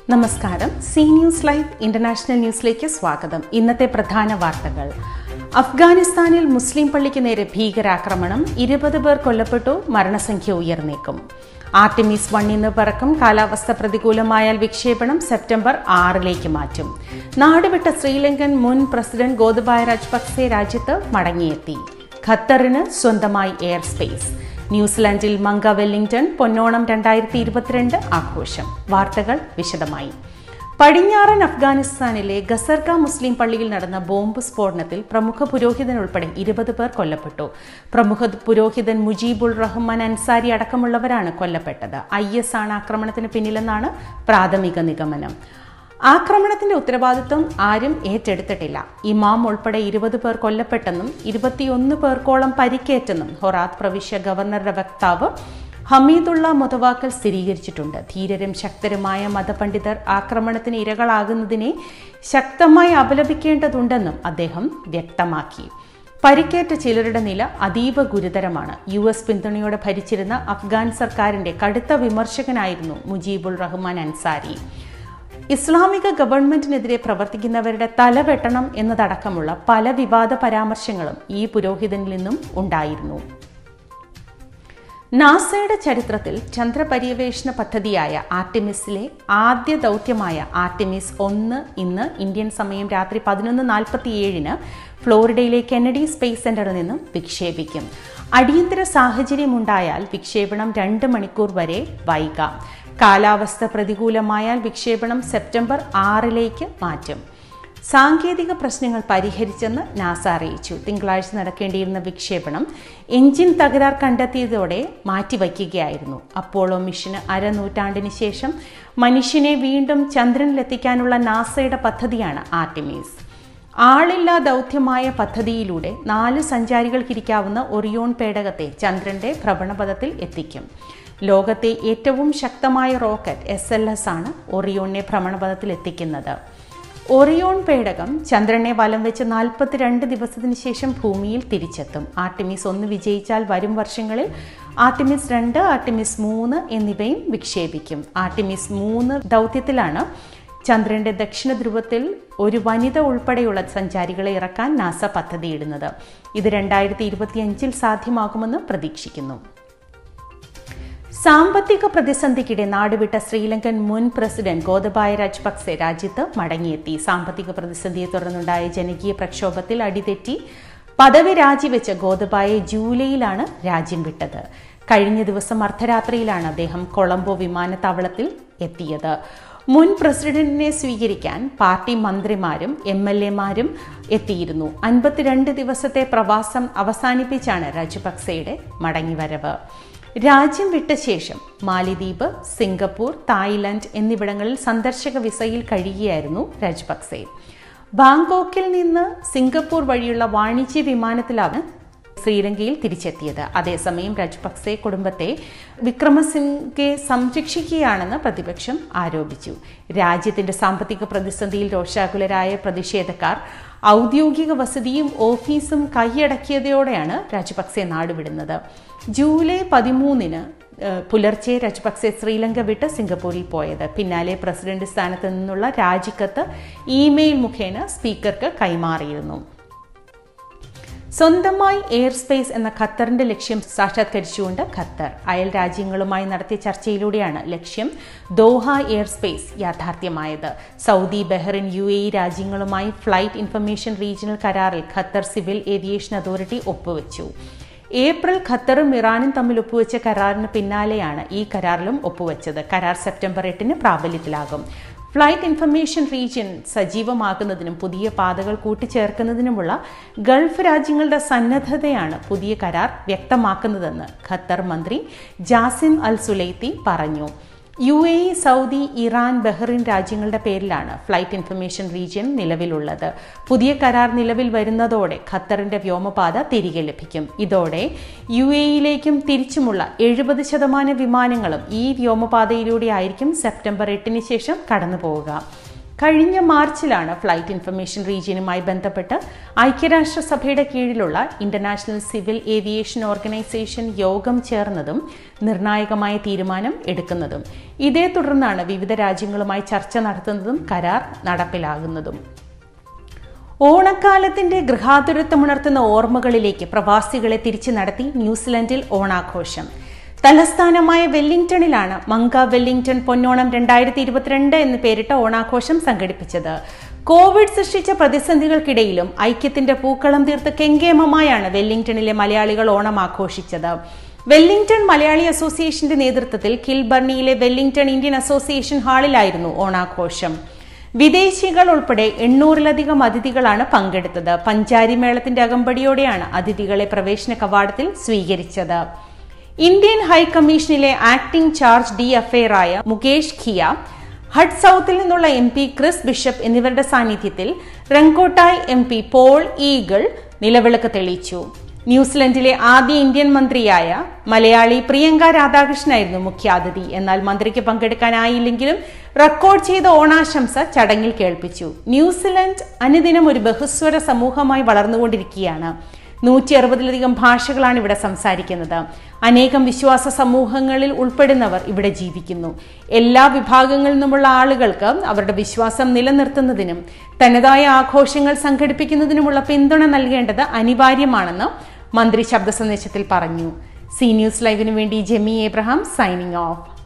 നമസ്കാരം C news live international ന്യൂസിലേക്ക് സ്വാഗതം ഇന്നത്തെ പ്രധാന വാർത്തകൾ അഫ്ഗാനിസ്ഥാനിൽ മുസ്ലിം പള്ളിക്ക് നേരെ ഭീകരാക്രമണം ഇരുപത് പേർ കൊല്ലപ്പെട്ടു മരണസംഖ്യ ഉയർന്നേക്കും ആർട്ടിമിസ് വണ്ണിന്ന് പറക്കും കാലാവസ്ഥ പ്രതികൂലമായാൽ വിക്ഷേപണം സെപ്റ്റംബർ ആറിലേക്ക് മാറ്റും നാടുവിട്ട ശ്രീലങ്കൻ മുൻ പ്രസിഡന്റ് ഗോതബായ രാജപക്സെ രാജ്യത്ത് മടങ്ങിയെത്തി ഖത്തറിന് സ്വന്തമായി എയർ സ്പേസ് ന്യൂസിലാൻഡിൽ മങ്ക വെല്ലിംഗ്ടൺ പൊന്നോണം രണ്ടായിരത്തി ഇരുപത്തിരണ്ട് ആഘോഷം വാർത്തകൾ വിശദമായി പടിഞ്ഞാറൻ അഫ്ഗാനിസ്ഥാനിലെ ഗസർഗ മുസ്ലിം പള്ളിയിൽ നടന്ന ബോംബ് സ്ഫോടനത്തിൽ പ്രമുഖ പുരോഹിതൻ ഉൾപ്പെടെ ഇരുപത് പേർ കൊല്ലപ്പെട്ടു പ്രമുഖ പുരോഹിതൻ മുജീബുൾ റഹ്മാൻ അൻസാരി അടക്കമുള്ളവരാണ് കൊല്ലപ്പെട്ടത് ഐ എസ് ആണ് ആക്രമണത്തിന് പിന്നിലെന്നാണ് പ്രാഥമിക നിഗമനം ആക്രമണത്തിന്റെ ഉത്തരവാദിത്വം ആരും ഏറ്റെടുത്തിട്ടില്ല ഇമാം ഉൾപ്പെടെ ഇരുപത് പേർ കൊല്ലപ്പെട്ടെന്നും ഇരുപത്തിയൊന്ന് പേർക്കോളം പരിക്കേറ്റെന്നും ഹൊറാത്ത് പ്രവിശ്യ ഗവർണറുടെ വക്താവ് ഹമീദുള്ള മുതവാക്കൽ സ്ഥിരീകരിച്ചിട്ടുണ്ട് ധീരരും ശക്തരുമായ മതപണ്ഡിതർ ആക്രമണത്തിന് ഇരകളാകുന്നതിനെ ശക്തമായി അപലപിക്കേണ്ടതുണ്ടെന്നും അദ്ദേഹം വ്യക്തമാക്കി പരിക്കേറ്റ ചിലരുടെ നില അതീവ ഗുരുതരമാണ് യു എസ് പിന്തുണയോടെ ഭരിച്ചിരുന്ന അഫ്ഗാൻ സർക്കാരിന്റെ കടുത്ത വിമർശകനായിരുന്നു മുജീബുൾ റഹ്മാൻ അൻസാരി ഇസ്ലാമിക ഗവൺമെന്റിനെതിരെ പ്രവർത്തിക്കുന്നവരുടെ തല വെട്ടണം എന്നതടക്കമുള്ള പല വിവാദ പരാമർശങ്ങളും ഈ പുരോഹിതനിൽ നിന്നും ഉണ്ടായിരുന്നു നാസയുടെ ചരിത്രത്തിൽ ചന്ദ്രപര്യവേഷണ പദ്ധതിയായ ആർട്ടിമിസിലെ ആദ്യ ദൗത്യമായ ആർട്ടിമിസ് ഒന്ന് ഇന്ന് ഇന്ത്യൻ സമയം രാത്രി പതിനൊന്ന് നാൽപ്പത്തിയേഴിന് ഫ്ലോറിഡയിലെ കെനഡി സ്പേസ് സെന്ററിൽ നിന്നും വിക്ഷേപിക്കും അടിയന്തര സാഹചര്യമുണ്ടായാൽ വിക്ഷേപണം രണ്ട് മണിക്കൂർ വരെ വൈകാം കാലാവസ്ഥ പ്രതികൂലമായാൽ വിക്ഷേപണം സെപ്റ്റംബർ ആറിലേക്ക് മാറ്റും സാങ്കേതിക പ്രശ്നങ്ങൾ പരിഹരിച്ചെന്ന് നാസ അറിയിച്ചു തിങ്കളാഴ്ച നടക്കേണ്ടിയിരുന്ന വിക്ഷേപണം എഞ്ചിൻ തകരാർ കണ്ടെത്തിയതോടെ മാറ്റിവയ്ക്കുകയായിരുന്നു അപ്പോളോ മിഷന് അരനൂറ്റാണ്ടിന് ശേഷം മനുഷ്യനെ വീണ്ടും ചന്ദ്രനിലെത്തിക്കാനുള്ള നാസയുടെ പദ്ധതിയാണ് ആർട്ടിമീസ് ആളില്ലാ ദൗത്യമായ പദ്ധതിയിലൂടെ നാല് സഞ്ചാരികൾക്കിരിക്കാവുന്ന ഒറിയോൺ പേടകത്തെ ചന്ദ്രന്റെ ഭ്രമണപഥത്തിൽ എത്തിക്കും ലോകത്തെ ഏറ്റവും ശക്തമായ റോക്കറ്റ് എസ് എൽ എസ് ആണ് ഒറിയോണിനെ ഭ്രമണപഥത്തിൽ എത്തിക്കുന്നത് ഒറിയോൺ പേടകം ചന്ദ്രനെ വലം വെച്ച് നാൽപ്പത്തിരണ്ട് ദിവസത്തിന് ശേഷം ഭൂമിയിൽ തിരിച്ചെത്തും ആർട്ടിമിസ് ഒന്ന് വിജയിച്ചാൽ വരും വർഷങ്ങളിൽ ആർട്ടിമിസ് രണ്ട് ആർട്ടിമിസ് മൂന്ന് എന്നിവയും വിക്ഷേപിക്കും ആർട്ടിമിസ് മൂന്ന് ദൗത്യത്തിലാണ് ചന്ദ്രന്റെ ദക്ഷിണ ധ്രുവത്തിൽ ഒരു വനിത ഉൾപ്പെടെയുള്ള സഞ്ചാരികളെ ഇറക്കാൻ നാസ പദ്ധതിയിടുന്നത് ഇത് രണ്ടായിരത്തി ഇരുപത്തിയഞ്ചിൽ സാധ്യമാകുമെന്ന് പ്രതീക്ഷിക്കുന്നു സാമ്പത്തിക പ്രതിസന്ധിക്കിടെ നാടുവിട്ട ശ്രീലങ്കൻ മുൻ പ്രസിഡന്റ് ഗോതബായ രാജപക്സെ രാജ്യത്ത് മടങ്ങിയെത്തി സാമ്പത്തിക പ്രതിസന്ധിയെ തുടർന്നുണ്ടായ ജനകീയ പ്രക്ഷോഭത്തിൽ അടിതെറ്റി പദവി രാജിവെച്ച ഗോതബായ ജൂലൈയിലാണ് രാജ്യം വിട്ടത് കഴിഞ്ഞ ദിവസം അർദ്ധരാത്രിയിലാണ് അദ്ദേഹം കൊളംബോ വിമാനത്താവളത്തിൽ എത്തിയത് മുൻ പ്രസിഡന്റിനെ സ്വീകരിക്കാൻ പാർട്ടി മന്ത്രിമാരും എം എൽ എമാരും എത്തിയിരുന്നു അൻപത്തിരണ്ട് ദിവസത്തെ പ്രവാസം അവസാനിപ്പിച്ചാണ് രാജപക്സെയുടെ മടങ്ങിവരവ് രാജ്യം വിട്ട ശേഷം മാലിദ്വീപ് സിംഗപ്പൂർ തായ്ലൻഡ് എന്നിവിടങ്ങളിൽ സന്ദർശക വിസയിൽ കഴിയുകയായിരുന്നു രാജപക്സെ ബാങ്കോക്കിൽ നിന്ന് സിംഗപ്പൂർ വഴിയുള്ള വാണിജ്യ വിമാനത്തിലാണ് ശ്രീലങ്കയിൽ തിരിച്ചെത്തിയത് അതേസമയം രാജപക്സെ കുടുംബത്തെ വിക്രമസിംഗെ സംരക്ഷിക്കുകയാണെന്ന് പ്രതിപക്ഷം ആരോപിച്ചു രാജ്യത്തിന്റെ സാമ്പത്തിക പ്രതിസന്ധിയിൽ രോഷാകുലരായ പ്രതിഷേധക്കാർ ഔദ്യോഗിക വസതിയും ഓഫീസും കൈയടക്കിയതോടെയാണ് രാജപക്സെ നാടുവിടുന്നത് ജൂലൈ പതിമൂന്നിന് പുലർച്ചെ രാജപക്സെ ശ്രീലങ്ക വിട്ട് സിംഗപ്പൂരിൽ പോയത് പിന്നാലെ പ്രസിഡന്റ് സ്ഥാനത്ത് നിന്നുള്ള രാജിക്കത്ത് ഇമെയിൽ മുഖേന സ്പീക്കർക്ക് കൈമാറിയിരുന്നു സ്വന്തമായി എയർ സ്പേസ് എന്ന ഖത്തറിന്റെ ലക്ഷ്യം സാക്ഷാത്കരിച്ചുകൊണ്ട് ഖത്തർ അയൽ രാജ്യങ്ങളുമായി നടത്തിയ ചർച്ചയിലൂടെയാണ് ലക്ഷ്യം ദോഹ എയർ സ്പേസ് യാഥാർത്ഥ്യമായത് സൗദി ബഹ്റിൻ യു എ രാജ്യങ്ങളുമായി ഫ്ലൈറ്റ് ഇൻഫർമേഷൻ റീജിയണൽ കരാറിൽ ഖത്തർ സിവിൽ ഏവിയേഷൻ അതോറിറ്റി ഒപ്പുവെച്ചു ഏപ്രിൽ ഖത്തറും ഇറാനും തമ്മിൽ ഒപ്പുവെച്ച കരാറിന് പിന്നാലെയാണ് ഈ കരാറിലും ഒപ്പുവെച്ചത് കരാർ സെപ്റ്റംബർ എട്ടിന് പ്രാബല്യത്തിലാകും ഫ്ലൈറ്റ് ഇൻഫർമേഷൻ റീജിയൻ സജീവമാക്കുന്നതിനും പുതിയ പാതകൾ കൂട്ടിച്ചേർക്കുന്നതിനുമുള്ള ഗൾഫ് രാജ്യങ്ങളുടെ സന്നദ്ധതയാണ് പുതിയ കരാർ വ്യക്തമാക്കുന്നതെന്ന് ഖത്തർ മന്ത്രി ജാസിം അൽ സുലൈത്തി പറഞ്ഞു U A E Saudi Iran Bahrain രാജ്യങ്ങളുടെ പേരിലാണ് ഫ്ലൈറ്റ് ഇൻഫർമേഷൻ റീജിയൻ നിലവിലുള്ളത് പുതിയ കരാർ നിലവിൽ വരുന്നതോടെ ഖത്തറിന്റെ വ്യോമപാത തിരികെ ലഭിക്കും ഇതോടെ യു എ ഇയിലേക്കും തിരിച്ചുമുള്ള എഴുപത് ശതമാനം വിമാനങ്ങളും ഈ വ്യോമപാതയിലൂടെ ആയിരിക്കും സെപ്റ്റംബർ എട്ടിന് ശേഷം കടന്നു പോവുക കഴിഞ്ഞ മാർച്ചിലാണ് ഫ്ലൈറ്റ് ഇൻഫർമേഷൻ റീജിയനുമായി ബന്ധപ്പെട്ട് ഐക്യരാഷ്ട്രസഭയുടെ കീഴിലുള്ള ഇന്റർനാഷണൽ സിവിൽ ഏവിയേഷൻ ഓർഗനൈസേഷൻ യോഗം ചേർന്നതും നിർണായകമായ തീരുമാനം എടുക്കുന്നതും ഇതേ തുടർന്നാണ് വിവിധ രാജ്യങ്ങളുമായി ചർച്ച നടത്തുന്നതും കരാർ നടപ്പിലാകുന്നതും ഓണക്കാലത്തിന്റെ ഗൃഹാതുരത്വമുണർത്തുന്ന ഓർമ്മകളിലേക്ക് പ്രവാസികളെ തിരിച്ചു നടത്തി ന്യൂസിലൻഡിൽ ഓണാഘോഷം തലസ്ഥാനമായ വെല്ലിംഗ്ടണിലാണ് മങ്ക വെല്ലിംഗ്ടൺ പൊന്നോണം രണ്ടായിരത്തി ഇരുപത്തിരണ്ട് എന്ന് പേരിട്ട ഓണാഘോഷം സംഘടിപ്പിച്ചത് കോവിഡ് സൃഷ്ടിച്ച പ്രതിസന്ധികൾക്കിടയിലും ഐക്യത്തിന്റെ പൂക്കളം തീർത്ത് കെങ്കേമമായാണ് വെല്ലിംഗ്ടണിലെ മലയാളികൾ ഓണം ആഘോഷിച്ചത് വെല്ലിംഗ്ടൺ മലയാളി അസോസിയേഷന്റെ നേതൃത്വത്തിൽ കിൽബർണിയിലെ വെല്ലിംഗ്ടൺ ഇന്ത്യൻ അസോസിയേഷൻ ഹാളിലായിരുന്നു ഓണാഘോഷം വിദേശികൾ ഉൾപ്പെടെ എണ്ണൂറിലധികം അതിഥികളാണ് പങ്കെടുത്തത് പഞ്ചാരി മേളത്തിന്റെ അകമ്പടിയോടെയാണ് അതിഥികളെ പ്രവേശന കവാടത്തിൽ സ്വീകരിച്ചത് ഇന്ത്യൻ ഹൈക്കമ്മീഷനിലെ ആക്ടിംഗ് ചാർജ് ഡി അഫെയറായ മുകേഷ് ഖിയ ഹഡ് സൗത്തിൽ നിന്നുള്ള എം പി ക്രിസ് ബിഷപ്പ് എന്നിവരുടെ സാന്നിധ്യത്തിൽ Rongotai M P Paul Eagle നിലവിളക്ക് തെളിയിച്ചു ന്യൂസിലൻഡിലെ ആദ്യ ഇന്ത്യൻ മന്ത്രിയായ മലയാളി പ്രിയങ്ക രാധാകൃഷ്ണനായിരുന്നു മുഖ്യാതിഥി എന്നാൽ മന്ത്രിക്ക് പങ്കെടുക്കാനായില്ലെങ്കിലും റെക്കോർഡ് ചെയ്ത ഓണാശംസ ചടങ്ങിൽ കേൾപ്പിച്ചു ന്യൂസിലൻഡ് അനുദിനം ഒരു ബഹുസ്വര സമൂഹമായി വളർന്നുകൊണ്ടിരിക്കുകയാണ് നൂറ്റി അറുപതിലധികം ഭാഷകളാണ് ഇവിടെ സംസാരിക്കുന്നത് അനേകം വിശ്വാസ സമൂഹങ്ങളിൽ ഉൾപ്പെടുന്നവർ ഇവിടെ ജീവിക്കുന്നു എല്ലാ വിഭാഗങ്ങളിൽ നിന്നുമുള്ള ആളുകൾക്ക് അവരുടെ വിശ്വാസം നിലനിർത്തുന്നതിനും തനതായ ആഘോഷങ്ങൾ സംഘടിപ്പിക്കുന്നതിനുമുള്ള പിന്തുണ നൽകേണ്ടത് അനിവാര്യമാണെന്ന് മന്ത്രി ശബ്ദ സന്ദേശത്തിൽ പറഞ്ഞു സി ന്യൂസ് ലൈവിനു വേണ്ടി ജെമി ഏബ്രഹാം സൈനിങ് ഓഫ്